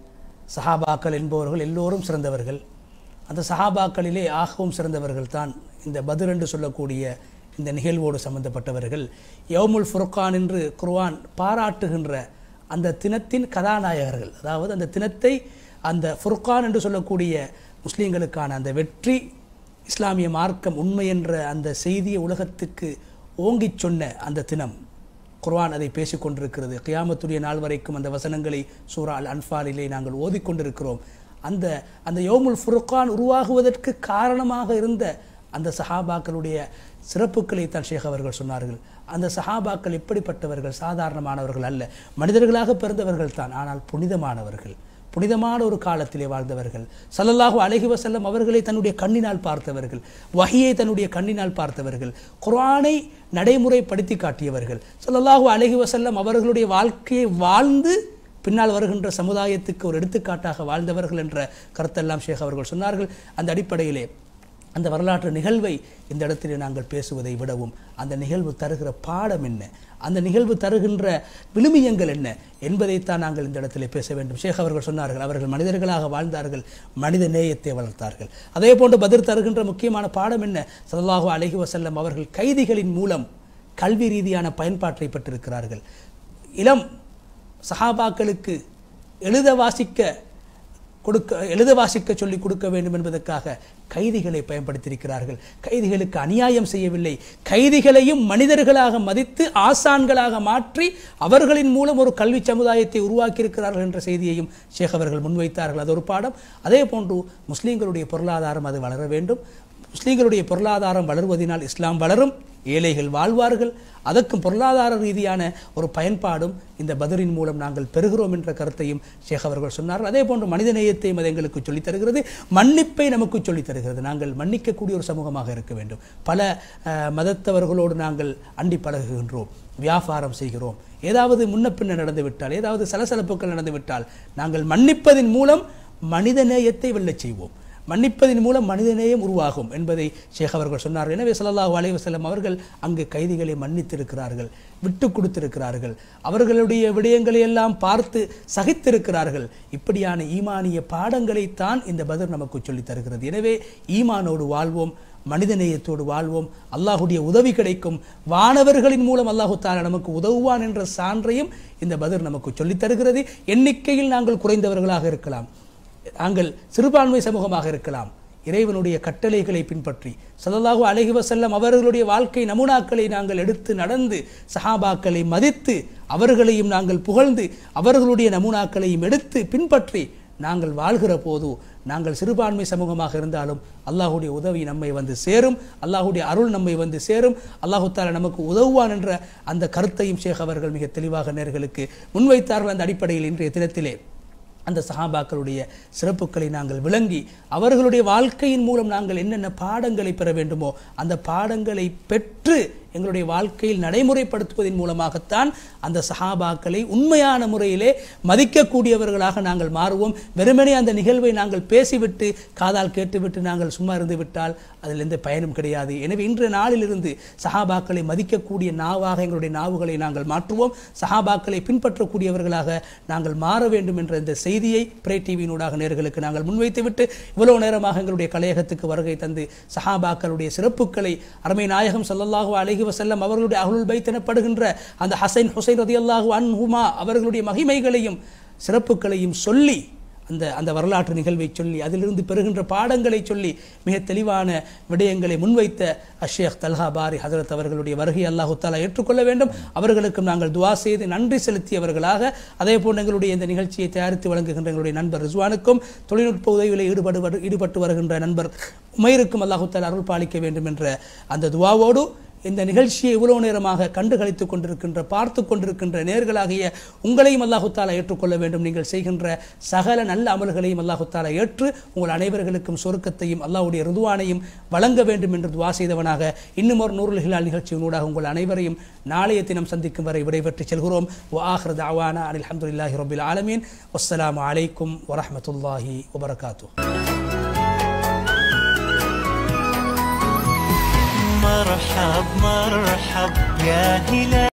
சஹாபாக்கள் என்பவர்கள் எல்லோரும் சிறந்தவர்கள் அந்த சஹாபாக்களிலே ஆகவும் சிறந்தவர்கள் தான் இந்த பத்ர் என்று சொல்லக்கூடிய இந்த நிகழ்வோடு சம்பந்தப்பட்டவர்கள் யவுமுல் ஃபுர்கான் என்று குர்ஆன் பாராட்டுகின்ற அந்த தினத்தின் கதாநாயகர்கள் அதாவது அந்த தினத்தை அந்த ஃபுர்கான் என்று சொல்லக்கூடிய முஸ்லீம்களுக்கான அந்த வெற்றி இஸ்லாமிய மார்க்கம் உண்மை என்ற அந்த செய்தியை உலகத்துக்கு ஓங்கிச் சொன்ன அந்த தினம் குர்ஆன் அதை பேசிக் கொண்டிருக்கிறது கியாமத்துடைய நாள் வரைக்கும் அந்த வசனங்களை சூரா அல் அன்ஃபாலிலே நாங்கள் ஓதிக்கொண்டிருக்கிறோம் அந்த அந்த யோமுல் ஃபுர்கான் உருவாகுவதற்கு காரணமாக இருந்த அந்த சஹாபாக்களுடைய சிறப்புகளை தான் ஷேக் அவர்கள் சொன்னார்கள் அந்த சஹாபாக்கள் எப்படிப்பட்டவர்கள் சாதாரணமானவர்கள் அல்ல மனிதர்களாக பிறந்தவர்கள் தான் ஆனால் புனிதமானவர்கள் புனிதமான ஒரு காலத்திலே வாழ்ந்தவர்கள் ஸல்லல்லாஹு அலைஹி வஸல்லம் அவர்களை தன்னுடைய கண்ணினால் பார்த்தவர்கள் வஹியை தன்னுடைய கண்ணினால் பார்த்தவர்கள் குர்ஆனை நடைமுறைப்படுத்தி காட்டியவர்கள் ஸல்லல்லாஹு அலைஹி வஸல்லம் அவர்களுடைய வாழ்க்கையை வாழ்ந்து பின்னால் வருகின்ற சமுதாயத்துக்கு ஒரு எடுத்துக்காட்டாக வாழ்ந்தவர்கள் என்ற கருத்தெல்லாம் ஷேக் அவர்கள் சொன்னார்கள் அந்த அடிப்படையிலே அந்த வரலாற்று நிகழ்வை இந்த இடத்திலே நாங்கள் பேசுவதை விடவும் அந்த நிகழ்வு தருகிற பாடம் என்ன அந்த நிகழ்வு தருகின்ற விழுமியங்கள் என்ன என்பதைத்தான் நாங்கள் இந்த இடத்திலே பேச வேண்டும் ஷேக் அவர்கள் சொன்னார்கள் அவர்கள் மனிதர்களாக வாழ்ந்தார்கள் மனித நேயத்தை வளர்த்தார்கள் அதே போன்று பதில் தருகின்ற முக்கியமான பாடம் என்ன ஸல்லல்லாஹு அலைஹி வஸல்லம் அவர்கள் கைதிகளின் மூலம் கல்வி ரீதியான பயன்பாட்டை பெற்றிருக்கிறார்கள் இளம் சஹாபாக்களுக்கு எழுத வாசிக்க கொடுக்க எழுத வாசிக்க சொல்லி கொடுக்க வேண்டும் என்பதற்காக கைதிகளை பயன்படுத்தியிருக்கிறார்கள் கைதிகளுக்கு அநியாயம் செய்யவில்லை கைதிகளையும் மனிதர்களாக மதித்து ஆசான்களாக மாற்றி அவர்களின் மூலம் ஒரு கல்வி சமுதாயத்தை உருவாக்கியிருக்கிறார்கள் என்ற செய்தியையும் ஷேக் அவர்கள் முன்வைத்தார்கள் அது ஒரு பாடம் அதே போன்று முஸ்லீம்களுடைய பொருளாதாரம் அது வளர வேண்டும் முஸ்லீம்களுடைய பொருளாதாரம் வளருவதனால் இஸ்லாம் வளரும் ஏழைகள் வாழ்வார்கள் அதற்கும் பொருளாதார ரீதியான ஒரு பயன்பாடும் இந்த பதரின் மூலம் நாங்கள் பெறுகிறோம் என்ற கருத்தையும் ஷேக் அவர்கள் சொன்னார்கள் அதே போன்று மனித நேயத்தையும் அது எங்களுக்கு சொல்லித் தருகிறது மன்னிப்பை நமக்கு சொல்லித் தருகிறது நாங்கள் மன்னிக்கக்கூடிய ஒரு சமூகமாக இருக்க வேண்டும் பல அஹ், மதத்தவர்களோடு நாங்கள் அண்டி பழகுகின்றோம் வியாபாரம் செய்கிறோம் ஏதாவது முன்ன பின்ன நடந்து விட்டால் ஏதாவது சலசலப்புகள் நடந்து விட்டால் நாங்கள் மன்னிப்பதின் மூலம் மனித நேயத்தை வெல்லச் செய்வோம் மன்னிப்பதின் மூலம் மனிதநேயம் உருவாகும் என்பதை ஷேக் அவர்கள் சொன்னார்கள் எனவே ஸல்லல்லாஹு அலைஹி வஸல்லம் அவர்கள் அங்கு கைதிகளை மன்னித்திருக்கிறார்கள் விட்டு கொடுத்திருக்கிறார்கள் அவர்களுடைய விடயங்களை எல்லாம் பார்த்து சகித்திருக்கிறார்கள் இப்படியான ஈமானிய பாடங்களைத்தான் இந்த பதர் நமக்கு சொல்லித் தருகிறது எனவே ஈமானோடு வாழ்வோம் மனிதநேயத்தோடு வாழ்வோம் அல்லாஹுடைய உதவி கிடைக்கும் வானவர்களின் மூலம் அல்லாஹு தாலா நமக்கு உதவுவான் என்ற சான்றையும் இந்த பதில் நமக்கு சொல்லித் தருகிறது எண்ணிக்கையில் நாங்கள் குறைந்தவர்களாக இருக்கலாம் நாங்கள் சிறுபான்மை சமூகமாக இருக்கலாம் இறைவனுடைய கட்டளைகளை பின்பற்றி ஸல்லல்லாஹு அலைஹி வஸல்லம் அவர்களுடைய வாழ்க்கை நமூனாக்களை நாங்கள் எடுத்து நடந்து சஹாபாக்களை மதித்து அவர்களையும் நாங்கள் புகழ்ந்து அவர்களுடைய நமூனாக்களையும் எடுத்து பின்பற்றி நாங்கள் வாழ்கிற போது நாங்கள் சிறுபான்மை சமூகமாக இருந்தாலும் அல்லாஹுடைய உதவி நம்மை வந்து சேரும் அல்லாஹுடைய அருள் நம்மை வந்து சேரும் அல்லாஹு தாலா நமக்கு உதவுவான் என்ற அந்த கருத்தையும் ஷேக் அவர்கள் மிக தெளிவாக நேர்களுக்கு முன்வைத்தார்கள் அந்த அடிப்படையில் இன்றைய தினத்திலே அந்த சஹாபாக்களுடைய சிறப்புகளை நாங்கள் விளங்கி அவர்களுடைய வாழ்க்கையின் மூலம் நாங்கள் என்னென்ன பாடங்களை பெற வேண்டுமோ அந்த பாடங்களை பெற்று எங்களுடைய வாழ்க்கையில் நடைமுறைப்படுத்துவதன் மூலமாகத்தான் அந்த சஹாபாக்களை உண்மையான முறையிலே மதிக்கக்கூடியவர்களாக நாங்கள் மாறுவோம் வெறுமனே அந்த நிகழ்வை நாங்கள் பேசிவிட்டு காதால் கேட்டுவிட்டு நாங்கள் சும்மா இருந்து விட்டால் அதில் எந்த பயனும் கிடையாது எனவே இன்றைய நாளிலிருந்து சஹாபாக்களை மதிக்கக்கூடிய நாவாக எங்களுடைய நாவுகளை நாங்கள் மாற்றுவோம் சஹாபாக்களை பின்பற்றக்கூடியவர்களாக நாங்கள் மாற வேண்டும் என்ற இந்த செய்தியை பிரே டிவியினூடாக நேர்களுக்கு நாங்கள் முன்வைத்துவிட்டு இவ்வளவு நேரமாக எங்களுடைய கலையகத்துக்கு வருகை தந்து சஹாபாக்களுடைய சிறப்புகளை அருமை நாயகம் ஸல்லல்லாஹு அலைஹி வஸல்லம் அவர்களுடைய அஹ்லுல் பைத் எனப்படுகின்ற அந்த ஹசைன் ஹுசைன் ரதியல்லாஹு அன்ஹுமா அவர்களுடைய மகிமைகளையும் சிறப்புகளையும் சொல்லி அந்த அந்த வரலாற்று நிகழ்வை சொல்லி அதிலிருந்து பெறுகின்ற பாடங்களை சொல்லி மிக தெளிவான விடயங்களை முன்வைத்த அஷேக் தல்ஹா பாரி ஹதரத் அவர்களுடைய வருகை அல்லாஹு தாலா ஏற்றுக்கொள்ள வேண்டும் அவர்களுக்கும் நாங்கள் துவா செய்து நன்றி செலுத்தியவர்களாக அதே போன்று எங்களுடைய இந்த நிகழ்ச்சியை தயாரித்து வழங்குகின்ற எங்களுடைய நண்பர் ரிஸ்வானுக்கும் தொழில்நுட்ப உதவியில் ஈடுபடு ஈடுபட்டு வருகின்ற நண்பர் உமைருக்கும் அல்லாஹு தாலா அருள் பாலிக்க வேண்டும் என்ற அந்த துவாவோடு இந்த நிகழ்ச்சியை இவ்வளவு நேரமாக கண்டுகளித்துக் கொண்டிருக்கின்ற பார்த்து கொண்டிருக்கின்ற நேர்களாகிய உங்களையும் அல்லாஹு தாலா ஏற்றுக்கொள்ள வேண்டும் நீங்கள் செய்கின்ற சகல நல்ல அமல்களையும் அல்லாஹு தாலா ஏற்று உங்கள் அனைவர்களுக்கும் சொருக்கத்தையும் அல்லாஹ்வுடைய ருதுவானையும் வழங்க வேண்டும் என்று துவா செய்தவனாக இன்னும் ஒரு நூறுல் ஹிலால் நிகழ்ச்சியினூடாக உங்கள் அனைவரையும் நாளைய தினம் சந்திக்கும் வரை விடைபெற்று செல்கிறோம் وآخر دعوانا أن الحمد لله رب العالمين والسلام عليكم ورحمة الله وبركاته مرحب مرحب يا هلال